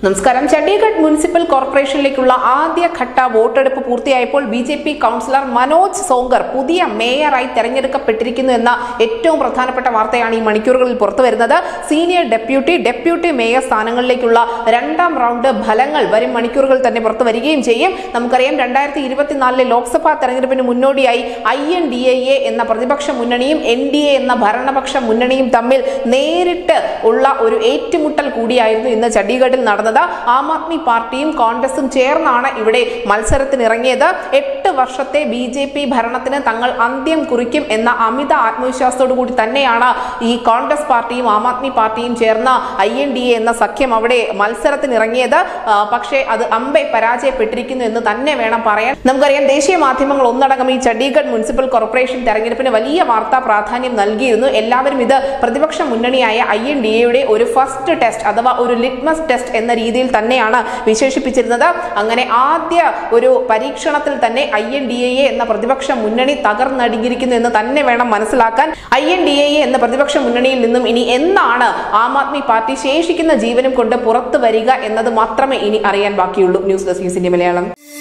നമസ്കാരം ചണ്ഡീഗഡ് മുനിസിപ്പൽ കോർപ്പറേഷനിലേക്കുള്ള ആദ്യഘട്ട വോട്ടെടുപ്പ് പൂർത്തിയായപ്പോൾ B J P councillor Manoj Sonkar പുതിയ മേയറായി തെരഞ്ഞെടുക്കപ്പെട്ടിരിക്കുന്നു എന്ന ഏറ്റവും പ്രധാനപ്പെട്ട വാർത്തയാണ് ഈ മണിക്കൂറുകളിൽ പുറത്തു വരുന്നത് സീനിയർ ഡെപ്യൂട്ടി ഡെപ്യൂട്ടി മേയർ സ്ഥാനങ്ങളിലേക്കുള്ള രണ്ടാം റൗണ്ട് ഫലങ്ങൾ വരും മണിക്കൂറുകൾ തന്നെ പുറത്തു വരികയും ചെയ്യും നമുക്കറിയാം രണ്ടായിരത്തി ഇരുപത്തിനാലിലെ ലോക്സഭാ തെരഞ്ഞെടുപ്പിന് മുന്നോടിയായി I N D I A A പ്രതിപക്ഷ മുന്നണിയും എൻ ഡി എ എന്ന ഭരണപക്ഷ മുന്നണിയും തമ്മിൽ നേരിട്ട് ഉള്ള ഒരു ഏറ്റുമുട്ടൽ കൂടിയായിരുന്നു ഇന്ന് ചണ്ഡീഗഡിൽ നടന്നത് ആം ആദ്മി പാർട്ടിയും കോൺഗ്രസും ചേർന്നാണ് ഇവിടെ മത്സരത്തിനിറങ്ങിയത് എട്ട് വർഷത്തെ ബി ജെ പി ഭരണത്തിന് തങ്ങൾ അന്ത്യം കുറിക്കും എന്ന അമിത ആത്മവിശ്വാസത്തോടു കൂടി തന്നെയാണ് ഈ കോൺഗ്രസ് പാർട്ടിയും ആം ആദ്മി പാർട്ടിയും ചേർന്ന ഐ എൻ ഡി എ എന്ന സഖ്യം അവിടെ മത്സരത്തിനിറങ്ങിയത് ആ, പക്ഷേ അത് അമ്പെ പരാജയപ്പെട്ടിരിക്കുന്നു എന്ന് തന്നെ വേണം പറയാൻ നമുക്കറിയാം ദേശീയ മാധ്യമങ്ങൾ ഒന്നടങ്കം ഈ ചണ്ഡീഗഡ് മുനിസിപ്പൽ കോർപ്പറേഷൻ തെരഞ്ഞെടുപ്പിന് വലിയ വാർത്താ പ്രാധാന്യം നൽകിയിരുന്നു എല്ലാവരും ഇത് പ്രതിപക്ഷ മുന്നണിയായ ഐ എൻ ഡി എയുടെ ഒരു ഫസ്റ്റ് ടെസ്റ്റ് അഥവാ ഒരു ലിറ്റ്മസ് ടെസ്റ്റ് എന്ന രീതിയിൽ തന്നെയാണ് വിശേഷിപ്പിച്ചിരുന്നത് അങ്ങനെ ആദ്യ ഒരു പരീക്ഷണത്തിൽ തന്നെ I N D A A പ്രതിപക്ഷ മുന്നണി തകർന്നടിഞ്ഞിരിക്കുന്നു എന്ന് തന്നെ വേണം മനസ്സിലാക്കാൻ I N D A A പ്രതിപക്ഷ മുന്നണിയിൽ നിന്നും ഇനി എന്നാണ് ആം ആദ്മി പാർട്ടി ശേഷിക്കുന്ന ജീവനും കൊണ്ട് പുറത്തു വരിക എന്നത് മാത്രമേ ഇനി അറിയാൻ ബാക്കിയുള്ളൂ ന്യൂസ് ഡെസ്ക് ന്യൂസിന്റെ മലയാളം